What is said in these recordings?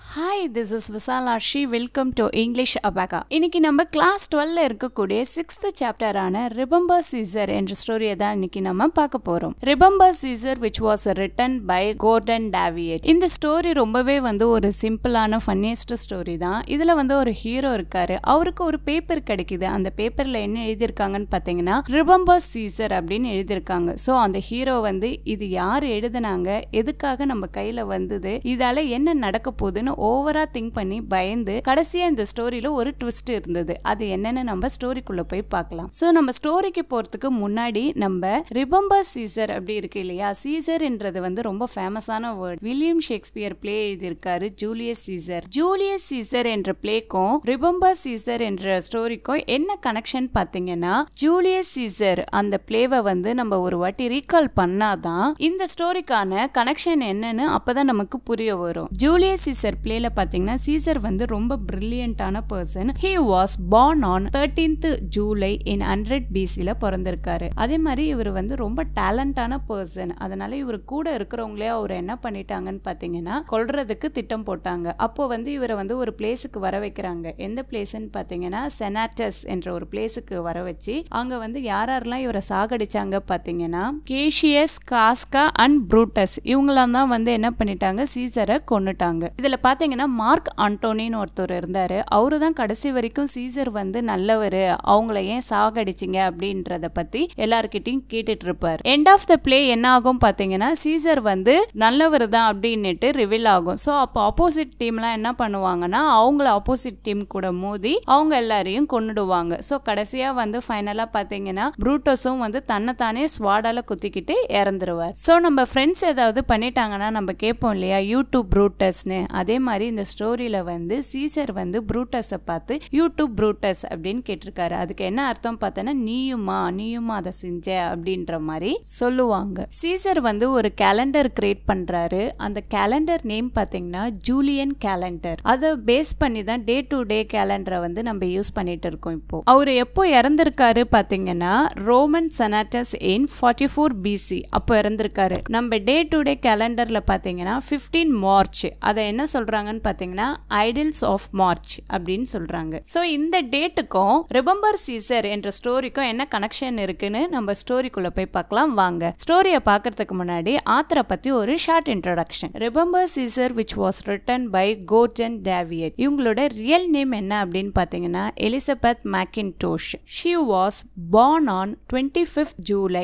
Hi this is Vishalakshi welcome to English அபாகா இன்னைக்கு நம்ம கிளாஸ் டுவெல்ல இருக்கக்கூடிய சிக்ஸ்த் சாப்டரான ரிபம்பர் சீசர் என்ற ஸ்டோரியை தான் இன்னைக்கு நம்ம பார்க்க போறோம் remember Caesar which was written by Gordon Daviot இந்த ஸ்டோரி ரொம்பவே வந்து ஒரு சிம்பிளான ஃபன்னியஸ்ட் ஸ்டோரி தான் இதுல வந்து ஒரு ஹீரோ இருக்காரு அவருக்கு ஒரு பேப்பர் கிடைக்குது அந்த பேப்பர்ல என்ன எழுதியிருக்காங்கன்னு பார்த்தீங்கன்னா ரிபம்பர் சீசர் அப்படின்னு எழுதியிருக்காங்க ஸோ அந்த ஹீரோ வந்து இது யார் எழுதுனாங்க எதுக்காக நம்ம கையில வந்தது இதால என்ன நடக்க போகுதுன்னு ஓவரா திங்க் பண்ணி பயந்து கடைசியா இந்த ஸ்டோரியில ஒரு ட்விஸ்ட் இருந்தது அது என்னன்னு நம்ம ஸ்டோரிக்குள்ள போய் பார்க்கலாம் ஸோ நம்ம ஸ்டோரிக்கு போறதுக்கு முன்னாடி நம்ம ரிபம்பர் சீசர் அப்படி இருக்கு இல்லையா சீசர்ன்றது வந்து ரொம்ப ஃபேமஸான வேர்ட் வில்லியம் ஷேக்ஸ்பியர் பிளே எழுதியிருக்காரு ஜூலியஸ் சீசர் ஜூலியஸ் சீசர் என்ற பிளேக்கும் ரிபம்பர் சீசர் என்ற ஸ்டோரிக்கும் என்ன கனெக்ஷன் பார்த்தீங்கன்னா ஜூலியஸ் சீசர் அந்த பிளேவை வந்து நம்ம ஒரு வாட்டி ரீகால் பண்ணாதான் இந்த ஸ்டோரிக்கான கனெக்ஷன் என்னன்னு அப்பதான் நமக்கு புரிய வரும் ஜூலியஸ் சீசர் பிளேல பாத்தீங்கன்னா சீசர் வந்து ரொம்ப பிரில்லியண்டான person he was born on thirteenth July in hundred பிசில பிறந்திருக்காரு அதே மாதிரி இவர் வந்து ரொம்ப டேலண்டான பர்சன் அதனால இவர் கூட இருக்கிறவங்களே அவர் என்ன பண்ணிட்டாங்கன்னு பாத்தீங்கன்னா கொல்றதுக்கு திட்டம் போட்டாங்க அப்போ வந்து இவரை வந்து ஒரு பிளேஸுக்கு வர வைக்கிறாங்க எந்த பிளேஸ்ன்னு பாத்தீங்கன்னா செனாட்டஸ் என்ற ஒரு பிளேஸுக்கு வர வச்சு அங்க வந்து யார் யாரெல்லாம் இவரை சாகடிச்சாங்க பாத்தீங்கன்னா கேஷியஸ் காஸ்கா அண்ட் ப்ரூட்டஸ் இவங்களாம் தான் வந்து என்ன பண்ணிட்டாங்க சீசரை கொன்னுட்டாங்க இதுல பாத்தீங்கன்னா மார்க் ஆண்டோனின்னு ஒருத்தர் இருந்தாரு அவரு தான் கடைசி வரைக்கும் சீசர் வந்து நல்லவர் அவங்கள ஏன் சாகடிச்சிங்க அப்படின்றத பத்தி எல்லார்கிட்டயும் கேட்டுட்டு இருப்பார் எண்ட் ஆஃப் த பிளே என்ன ஆகும் பாத்தீங்கன்னா சீசர் வந்து நல்லவர் தான் அப்படின்னுட்டு ரிவீல் ஆகும் ஸோ அப்போ ஆப்போசிட் டீம்லாம் என்ன பண்ணுவாங்கன்னா அவங்கள ஆப்போசிட் டீம் கூட மோதி அவங்க எல்லாரையும் கொன்னுடுவாங்க ஸோ கடைசியா வந்து ஃபைனலா பாத்தீங்கன்னா ப்ரூட்டஸும் வந்து தன்னைத்தானே ஸ்வாடால குத்திக்கிட்டு இறந்துருவார் ஸோ நம்ம ஃப்ரெண்ட்ஸ் ஏதாவது பண்ணிட்டாங்கன்னா நம்ம கேட்போம் இல்லையா யூடியூப் ப்ரூட்டஸ்னு அதே மாதிரி இந்த ஸ்டோரியில வந்து சீசர் வந்து ப்ரூட்டஸை பார்த்து யூடியூப் ப்ரூட்டஸ் அப்படின்னு கேட்டிருக்காரு அதுக்கு என்ன அர்த்தம் பார்த்தோன்னா நீயுமா நீயுமா அதை செஞ்ச அப்படின்ற மாதிரி சொல்லுவாங்க சீசர் வந்து ஒரு கேலண்டர் கிரியேட் பண்றாரு அந்த கேலண்டர் நேம் பார்த்தீங்கன்னா ஜூலியன் கேலண்டர் அதை பேஸ் பண்ணி தான் டே டு டே கேலண்டரை வந்து நம்ம யூஸ் பண்ணிட்டு இருக்கோம் இப்போ அவர் எப்போ இறந்திருக்காரு பார்த்தீங்கன்னா Roman senators in forty four BC அப்போ இறந்திருக்காரு நம்ம டே டு டே கேலண்டர்ல பார்த்தீங்கன்னா ஃபிஃப்டீன் மார்ச் அதை என்ன சொல்றாங்கன்னு பார்த்தீங்கன்னா ஐடில்ஸ் ஆஃப் மார்ச் அப்படின்னு சொல்றாங்க ஸோ இந்த டேட்டுக்கும் ரிபம்பர் சீசர் என்ற ஸ்டோரிக்கும் என்ன கனெக்ஷன் இருக்குன்னு நம்ம ஸ்டோரிக்குள்ள போய் பார்க்கலாம் வாங்க ஸ்டோரியை பார்க்கறதுக்கு முன்னாடி ஆத்தரை பத்தி ஒரு short introduction remember Caesar which was written by Gordon Daviot இவங்களோட ரியல் நேம் என்ன அப்படின்னு பார்த்தீங்கன்னா Elizabeth Mackintosh she was born on 25th July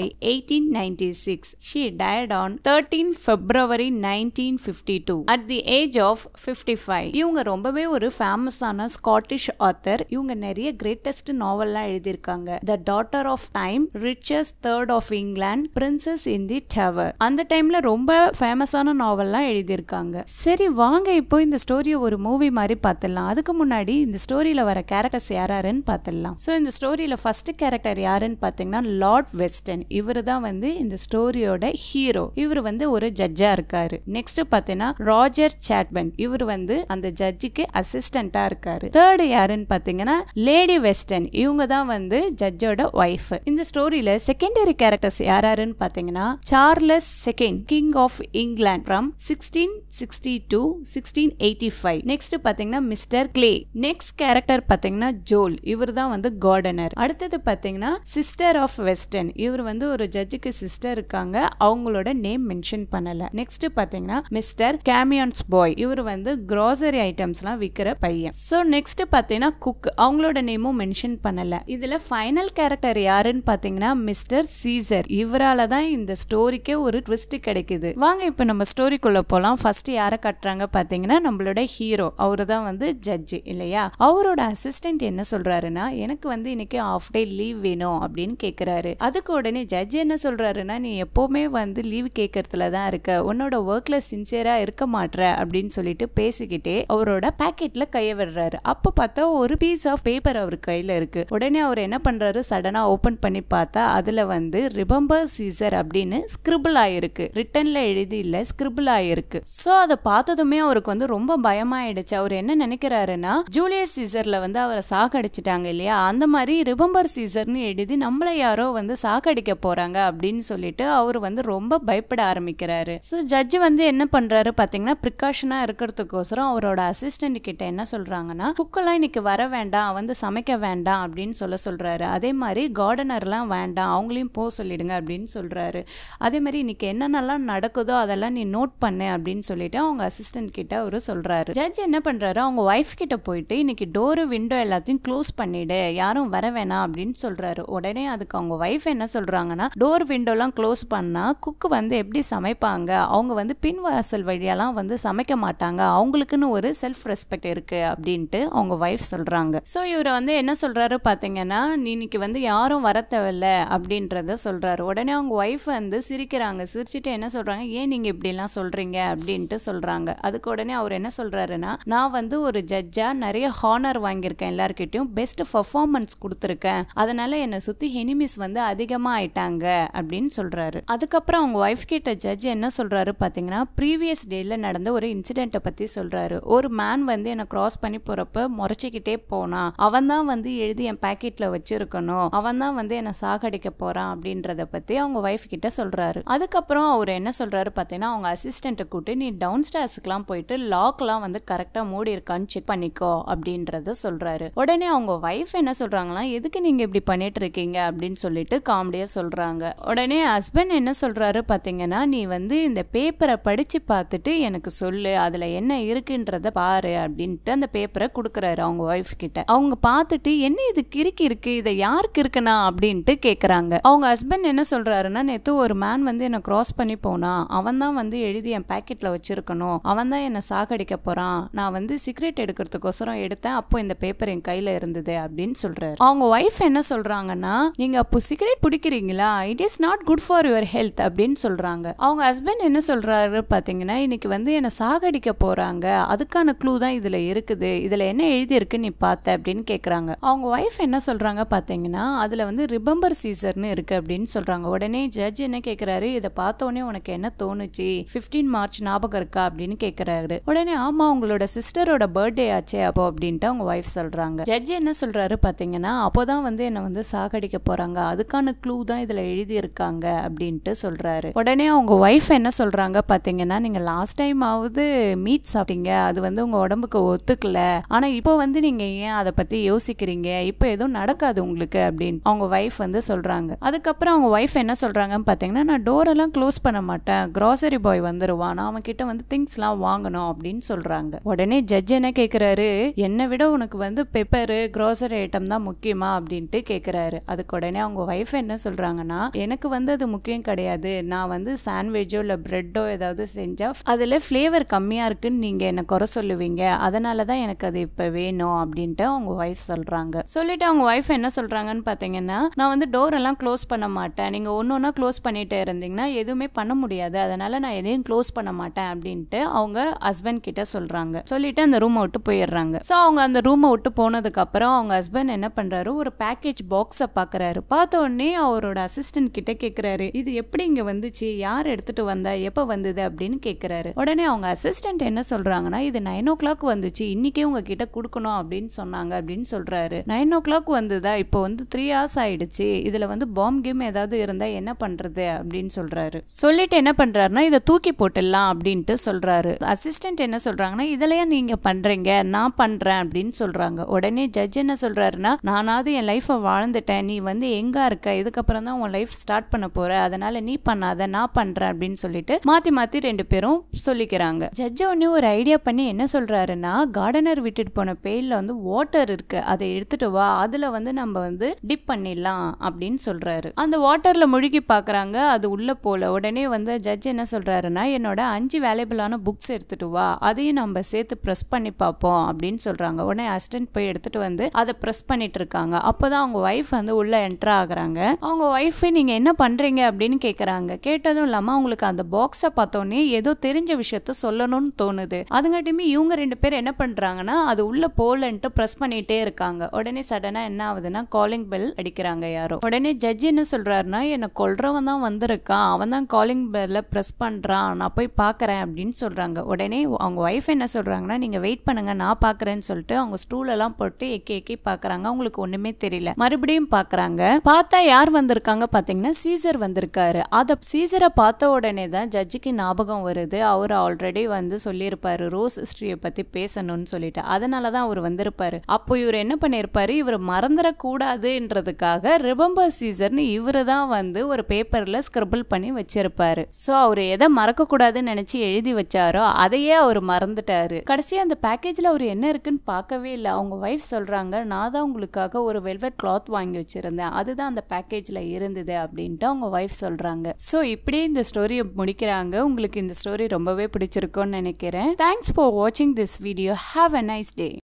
1896. She died on 13 February 1952 at the age of 55. இவங்க ரொம்பவே ஒரு ஃபேமஸான ஸ்காட்டிஷ் ஆத்தர் இவங்க நிறைய கிரேட்டஸ்ட் நாவல்லாம் எழுதியிருக்காங்க த டாட்டர் ஆஃப் டைம் ரிச்சஸ் third of England princes in the tower அந்த டைம்ல ரொம்ப ஃபேமஸான நாவல்லாம் எழுதியிருக்காங்க சரி வாங்க இப்போ இந்த ஸ்டோரியை ஒரு மூவி மாதிரி பார்த்துடலாம் அதுக்கு முன்னாடி இந்த ஸ்டோரியில வர கேரக்டர்ஸ் யாராருன்னு பார்த்துடலாம் ஸோ இந்த ஸ்டோரியில ஃபர்ஸ்ட் கேரக்டர் யாருன்னு பார்த்தீங்கன்னா லார்ட் வெஸ்டன் இவர் தான் வந்து இந்த ஸ்டோரியோட ஹீரோ இவர் வந்து ஒரு ஜட்ஜா இருக்காரு நெக்ஸ்ட் பார்த்தீங்கன்னா ராஜர் சேட்மன் இவர் வந்து அந்த ஜட்ஜுக்கு அசிஸ்டண்டா இருக்காரு தேர்டு யாருன்னு பார்த்தீங்கன்னா லேடி வெஸ்டன் இவங்க தான் வந்து ஜட்ஜோட ஒய்ஃப் இந்த ஸ்டோரியில செகண்டரி கேரக்டர்ஸ் யாராருன்னு பார்த்தீங்கன்னா Charles second king of England from sixteen sixty to sixteen eighty five next பார்த்தீங்கன்னா மிஸ்டர் கிளே நெக்ஸ்ட் கேரக்டர் பார்த்தீங்கன்னா ஜோல் இவர் தான் வந்து கார்டனர் அடுத்தது பார்த்தீங்கன்னா சிஸ்டர் ஆஃப் வெஸ்டர்ன் இவர் வந்து ஒரு ஜட்ஜுக்கு சிஸ்டர் இருக்காங்க அவங்களோட நேம் மென்ஷன் பண்ணல நெக்ஸ்ட் பாத்தீங்கன்னா மிஸ்டர் கேமியான்ஸ் பாய் இவர் வந்து கிராசரி ஐட்டம்ஸ்லாம் விற்கிற பையன் ஸோ நெக்ஸ்ட் பாத்தீங்கன்னா குக் அவங்களோட நேமும் மென்ஷன் பண்ணல இதுல ஃபைனல் கேரக்டர் யாருன்னு பாத்தீங்கன்னா மிஸ்டர் சீசர் இவரால தான் இந்த ஸ்டோரிக்கே ஒரு ட்விஸ்ட் கிடைக்குது வாங்க இப்போ நம்ம ஸ்டோரிக்குள்ள போலாம் ஃபர்ஸ்ட் யாரை கட்டுறாங்க பாத்தீங்கன்னா நம்மளோட ஹீரோ அவரு தான் வந்து ஜட்ஜ் இல்லையா அவரோட அசிஸ்டன்ட் என்ன சொல்றாருன்னா எனக்கு வந்து இன்னைக்கு ஆஃப் டே லீவ் வேணும் அப்படின்னு கேக்குறாரு அதுக்கு உடனே ஜட்ஜ் என்ன சொல்றாருன்னா நீ எப்பவுமே வந்து லீவ் கேட்கறதுல தான் இருக்க உன்னோட ஒர்க்ல சின்சியரா இருக்க மாட்ற அப்படின்னு சொல்லிட்டு பேசிக்கிட்டே அவரோட பாக்கெட்ல கைய விடுறாரு அப்ப பார்த்தா ஒரு பீஸ் ஆஃப் பேப்பர் அவர் கையில இருக்கு உடனே அவர் என்ன பண்றாரு சடனா ஓபன் பண்ணி பார்த்தா அதுல வந்து ரிபம்பர் சீசர் அப்படின்னு ஸ்கிரிபிள் ஆயிருக்கு ரிட்டன்ல எழுதி இல்ல ஸ்கிரிபிள் ஆயிருக்கு சோ அதை பார்த்ததுமே அவருக்கு வந்து ரொம்ப பயமாயிடுச்சு அவர் என்ன நினைக்கிறாருன்னா ஜூலியஸ் சீசர்ல வந்து அவரை சாகடிச்சிட்டாங்க இல்லையா அந்த மாதிரி ரிபம்பர் சீசர்னு எழுதி நம்மள யாரோ வந்து சாகடிக்க போறாங்க அப்படின்னு சொல்லிட்டு அவர் வந்து ரொம்ப பயப்பட ஆரம்பிக்கிறாரு ஸோ ஜட்ஜ் வந்து என்ன பண்றாரு பாத்தீங்கன்னா ப்ரிகாஷனா இருக்கிறதுக்கு எடுக்கிறதுக்கோசரம் அவரோட அசிஸ்டன்ட் கிட்ட என்ன சொல்றாங்கன்னா குக்கெல்லாம் இன்னைக்கு வர வேண்டாம் வந்து சமைக்க வேண்டாம் அப்படின்னு சொல்ல சொல்றாரு அதே மாதிரி கார்டனர்லாம் வேண்டாம் அவங்களையும் போக சொல்லிடுங்க அப்படின்னு சொல்றாரு அதே மாதிரி இன்னைக்கு என்னென்னலாம் நடக்குதோ அதெல்லாம் நீ நோட் பண்ணு அப்படின்னு சொல்லிட்டு அவங்க அசிஸ்டன்ட் கிட்ட அவரு சொல்றாரு ஜட்ஜ் என்ன பண்றாரு அவங்க ஒய்ஃப் கிட்ட போயிட்டு இன்னைக்கு டோரு விண்டோ எல்லாத்தையும் க்ளோஸ் பண்ணிடு யாரும் வர வேணாம் அப்படின்னு சொல்றாரு உடனே அதுக்கு அவங்க ஒய்ஃப் என்ன சொல்றாங்கன்னா டோர் விண்டோலாம் க்ளோஸ் பண்ணா குக்கு வந்து எப்படி சமைப்பாங்க அவங்க வந்து பின் வாசல் வழியெல்லாம் வந்து சமைக்க மாட்டாங்க அவங்களுக்குன்னு ஒரு செல்ஃப் ரெஸ்பெக்ட் இருக்கு அப்படின்ட்டு அவங்க ஒய்ஃப் சொல்றாங்க ஸோ இவர் வந்து என்ன சொல்றாரு பாத்தீங்கன்னா நீ இன்னைக்கு வந்து யாரும் வர தேவையில்ல அப்படின்றத சொல்றாரு உடனே அவங்க ஒய்ஃப் வந்து சிரிக்கிறாங்க சிரிச்சுட்டு என்ன சொல்றாங்க ஏன் நீங்க இப்படிலாம் சொல்றீங்க அப்படின்ட்டு சொல்றாங்க அதுக்கு உடனே அவர் என்ன சொல்றாருன்னா நான் வந்து ஒரு ஜட்ஜா நிறைய ஹானர் வாங்கியிருக்கேன் எல்லார்கிட்டயும் பெஸ்ட் பர்ஃபார்மன்ஸ் கொடுத்துருக்கேன் அதனால என்னை சுத்தி எனிமிஸ் வந்து அதிகமா ஆயிட்டாங்க அப்படின்னு சொல்றாரு அதுக்கப்புறம் அவங்க ஒய்ஃப் கிட்ட ஜட்ஜ் என்ன சொல்றாரு பாத்தீங்கன்னா ப்ரீவியஸ் டேல நடந்த ஒரு இன்சிடென்ட்டை பத்தி சொல்றாரு ஒரு மேன் வந்து என்னை கிராஸ் பண்ணி போறப்ப முறைச்சிக்கிட்டே போனான் அவன் தான் வந்து எழுதி என் பாக்கெட்ல வச்சிருக்கணும் அவன் தான் வந்து என்னை சாகடிக்க போறான் அப்படின்றத பத்தி அவங்க ஒய்ஃப் கிட்ட சொல்றாரு அதுக்கப்புறம் அவர் என்ன சொல்றாரு பாத்தீங்கன்னா அவங்க அசிஸ்டண்ட்டை கூட்டு நீ டவுன் ஸ்டார்ஸ்க்குலாம் போயிட்டு லாக்லாம் வந்து கரெக்டா மூடி இருக்கான்னு செக் பண்ணிக்கோ அப்படின்றத சொல்றாரு உடனே அவங்க ஒய்ஃப் என்ன சொல்றாங்கன்னா எதுக்கு நீங்க இப்படி பண்ணிட்டு இருக்கீங்க அப்படின்னு சொல்லிட்டு காமெடியா சொல்றாங்க உடனே ஹஸ்பண்ட் என்ன சொல்றாரு பாத்தீங்கன்னா நீ வந்து இந்த பேப்பரை படிச்சு பார்த்துட்டு எனக்கு சொல்லு அதுல என்ன இருக்குன்றத பாரு அப்படின்ட்டு அந்த பேப்பரை கொடுக்குறாரு அவங்க ஒய்ஃப் கிட்ட அவங்க பார்த்துட்டு என்ன இது கிறுக்கி இருக்கு இதை யாருக்கு இருக்குனா அப்படின்ட்டு கேக்குறாங்க அவங்க ஹஸ்பண்ட் என்ன சொல்றாருன்னா நேத்து ஒரு மேன் வந்து என்ன கிராஸ் பண்ணி போனான் அவன் தான் வந்து எழுதி என் பாக்கெட்ல வச்சிருக்கணும் அவன் தான் என்ன சாகடிக்க போறான் நான் வந்து சிகரெட் எடுக்கிறதுக்கோசரம் எடுத்தேன் அப்போ இந்த பேப்பர் என் கையில இருந்தது அப்படின்னு சொல்றாரு அவங்க ஒய்ஃப் என்ன சொல்றாங்கன்னா நீங்க அப்போ சிகரெட் பிடிக்கிறீங்களா it is not good for your health அப்படின்னு சொல்றாங்க அவங்க ஹஸ்பண்ட் என்ன சொல்றாரு பாத்தீங்கன்னா இன்னைக்கு வந்து என்ன சாகடிக்க போறாங்க அதுக்கான க்ளூ தான் இதுல இருக்குது இதுல என்ன எழுதி இருக்கு நீ பார்த்த அப்படின்னு கேக்குறாங்க அவங்க ஒய்ஃப் என்ன சொல்றாங்க பாத்தீங்கன்னா அதுல வந்து ரிபம்பர் சீசர்னு இருக்கு அப்படின்னு சொல்றாங்க உடனே ஜட்ஜ் என்ன கேக்குறாரு இதை பார்த்த உடனே உனக்கு என்ன தோணுச்சு 15 மார்ச் ஞாபகம் இருக்கா அப்படின்னு கேக்குறாரு உடனே ஆமா உங்களோட சிஸ்டரோட பர்த்டே ஆச்சே அப்போ அப்படின்ட்டு அவங்க ஒய்ஃப் சொல்றாங்க ஜட்ஜ் என்ன சொல்றாரு பாத்தீங்கன்னா அப்போதான் வந்து என்ன வந்து சாகடிக்க போறாங்க அதுக்கான க்ளூ தான் இதுல எழுதி இருக்காங்க அப்படின்ட்டு சொல்றாரு உடனே அவங்க ஒய்ஃப் என்ன சொல்றாங்க பாத்தீங்கன்னா நீங்க லாஸ்ட் டைம் ஆவது மீட் சாப்பிட்டீங்க அது வந்து உங்க உடம்புக்கு ஒத்துக்கல ஆனா இப்போ வந்து நீங்க ஏன் அதை பத்தி யோசிக்கிறீங்க இப்போ எதுவும் நடக்காது உங்களுக்கு அப்படின்னு அவங்க ஒய்ஃப் வந்து சொல்றாங்க அதுக்கப்புறம் அவங்க ஒய்ஃப் என்ன சொல்றாங்கன்னு பாத்தீங்கன்னா நான் டோர் எல்லாம் க்ளோஸ் பண்ண மாட்டேன் கிராசரி பாய் வந்துருவான் நான் அவன் கிட்ட வந்து திங்ஸ்லாம் வாங்கணும் அப்படின்னு சொல்றாங்க உடனே ஜட்ஜ் என்ன கேக்குறாரு என்னை விட உனக்கு வந்து பெப்பரு கிராசரி ஐட்டம் தான் முக்கியமா அப்படின்ட்டு கேக்குறாரு அதுக்கு உடனே அவங்க ஒய்ஃப் என்ன சொல்றாங்கன்னா எனக்கு வந்து அது முக்கியம் கிடையாது நான் வந்து சாண்ட்விச்சோ இல்லை பிரெட்டோ ஏதாவது செஞ்சா அதுல ஃப்ளேவர் கம்மியா இருக்குன்னு நீங்க என்ன குறை சொல்லுவீங்க அதனால தான் எனக்கு அது இப்போ வேணும் அப்படின்ட்டு அவங்க ஒய்ஃப் சொல்றாங்க சொல்லிட்டு அவங்க ஒய்ஃப் என்ன சொல்றாங்கன்னு பாத்தீங்கன்னா நான் வந்து டோர் எல்லாம் க்ளோஸ் பண்ண மாட்டேன் நீங்க ஒன்று ஒன்றா க்ளோஸ் பண்ணிட்டே இருந்தீங்கன்னா எதுவுமே பண்ண முடியாது அதனால நான் எதையும் க்ளோஸ் பண்ண மாட்டேன் அப்படின்ட்டு அவங்க ஹஸ்பண்ட் கிட்ட சொல்றாங்க சொல்லிட்டு அந்த ரூமை விட்டு போயிடுறாங்க ஸோ அவங்க அந்த ரூமை விட்டு போனதுக்கு அப்புறம் அவங்க ஹஸ்பண்ட் என்ன பண்றாரு ஒரு பேக்கேஜ் பாக்ஸை பாக்குறாரு பார்த்த உடனே அவரோட அசிஸ்டன்ட் கிட்ட கேக்குறாரு இது எப்படி இங்க வந்துச்சு யார் எடுத்துட்டு வந்தா எப்ப வந்தது அப்படின்னு கேக்குறாரு உடனே அவங்க அசிஸ்டன்ட் என்ன சொல்றாங்கன்னா இது நைன் ஓ கிளாக் வந்துச்சு இன்னைக்கே உங்ககிட்ட கொடுக்கணும் அப்படின்னு சொன்னாங்க அப்படின்னு சொல்றாரு நைன் ஓ கிளாக் வந்ததா இப்போ வந்து த்ரீ ஹவர்ஸ் ஆயிடுச்சு இதுல வந்து பாம் கேம் ஏதாவது இருந்தா என்ன பண்றது அப்படின்னு சொல்றாரு சொல்லிட்டு என்ன பண்றாருன்னா இதை தூக்கி போட்டுடலாம் அப்படின்ட்டு சொல்றாரு அசிஸ்டன்ட் என்ன சொல்றாங்கன்னா இதுலயா நீங்க பண்றீங்க நான் பண்றேன் அப்படின்னு சொல்றாங்க உடனே ஜட்ஜ் என்ன சொல்றாருன்னா நானாவது என் லைஃபை வாழ்ந்துட்டேன் நீ வந்து எங்க இருக்க இதுக்கப்புறம் தான் உன் லைஃப் ஸ்டார்ட் பண்ண போற அதனால நீ பண்ணாத நான் பண்றேன் அப்படின்னு சொல்லிட்டு மாத்தி மாத்தி ரெண்டு பேரும் சொல்லிக்கிறாங்க ஜட்ஜ் ஒன்னே ஒரு ஐடியா பண்ணி என்ன சொல்றாருன்னா கார்டனர் விட்டுட்டு போன பெயில்ல வந்து வாட்டர் இருக்கு அதை எடுத்துட்டு வா அதுல வந்து நம்ம வந்து டிப் பண்ணிடலாம் அப்படின்னு சொல்றாரு அந்த வாட்டர்ல முழுகி பாக்குறாங்க அது உள்ள போல உடனே வந்து ஜட்ஜ் என்ன சொல்றாருன்னா என்னோட அஞ்சு வேல்யூபிளான புக்ஸ் எடுத்துட்டு வா அதையும் நம்ம சேர்த்து ப்ரெஸ் பண்ணி பார்ப்போம் அப்படின்னு சொல்றாங்க உடனே அசிஸ்டன்ட் போய் எடுத்துட்டு வந்து அதை ப்ரெஸ் பண்ணிட்டு இருக்காங்க அப்போதான் அவங்க ஒய்ஃப் வந்து உள்ள என்டர் ஆகுறாங்க அவங்க ஒய்ஃப் நீங்க என்ன பண்றீங்க அப்படின்னு கேக்குறாங்க கேட்டதும் இல்லாம அவங்களுக்கு அந்த பாக்ஸை பார்த்தோன்னே ஏதோ தெரிஞ்ச விஷயத்த சொல்லணும்னு தோணுது அதுங்காட்டியுமே இவங்க ரெண்டு பேர் என்ன பண்றாங்கன்னா அது உள்ள போலன்ட்டு ப்ரெஸ் பண்ணிட்டே இருக்காங்க உடனே சடனா என்ன ஆகுதுன்னா காலிங் பெல் அடிக்கிறாங்க யாரோ உடனே ஜட்ஜ் என்ன சொல்றாருன்னா என்ன கொல்றவன் தான் வந்திருக்கான் அவன் தான் காலிங் பெல்ல ப்ரெஸ் பண்றான் நான் போய் பார்க்கறேன் அப்படின்னு சொல்றாங்க உடனே அவங்க ஒய்ஃப் என்ன சொல்றாங்கன்னா நீங்க வெயிட் பண்ணுங்க நான் பார்க்கறேன்னு சொல்லிட்டு அவங்க ஸ்டூல் எல்லாம் போட்டு எக்கி எக்கி பார்க்கறாங்க அவங்களுக்கு ஒண்ணுமே தெரியல மறுபடியும் பார்க்கறாங்க பார்த்தா யார் வந்திருக்காங்க பாத்தீங்கன்னா சீசர் வந்திருக்காரு அத சீசரை பார்த்த உடனே தான் ஜட்ஜுக்கு ஞாபகம் வருது அவர் ஆல்ரெடி வந்து சொல்லி சொல்லியிருப்பாரு ரோஸ் ஹிஸ்டரியை பத்தி பேசணும்னு சொல்லிட்டு அதனால தான் அவர் வந்திருப்பாரு அப்போ இவர் என்ன பண்ணியிருப்பாரு இவர் மறந்துடக்கூடாதுன்றதுக்காக ரிபம்பர் சீசர்னு இவரு தான் வந்து ஒரு பேப்பர்ல ஸ்கிரிபிள் பண்ணி வச்சிருப்பாரு ஸோ அவர் எதை மறக்க கூடாதுன்னு நினைச்சு எழுதி வச்சாரோ அதையே அவர் மறந்துட்டாரு கடைசியா அந்த பேக்கேஜ்ல அவர் என்ன இருக்குன்னு பார்க்கவே இல்லை அவங்க ஒய்ஃப் சொல்றாங்க நான் தான் உங்களுக்காக ஒரு வெல்வெட் கிளாத் வாங்கி வச்சிருந்தேன் அதுதான் அந்த பேக்கேஜ்ல இருந்தது அப்படின்ட்டு அவங்க ஒய்ஃப் சொல்றாங்க ஸோ இப்படியே இந்த ஸ்டோரியை முடிக்கிறாங்க உங்களுக்கு இந்த ஸ்டோரி ரொம்பவே பிடிச்சிருக்கும்னு நினைக்கிறேன் தேங்க்ஸ் ஃபார் வாட்சிங் this video have a nice day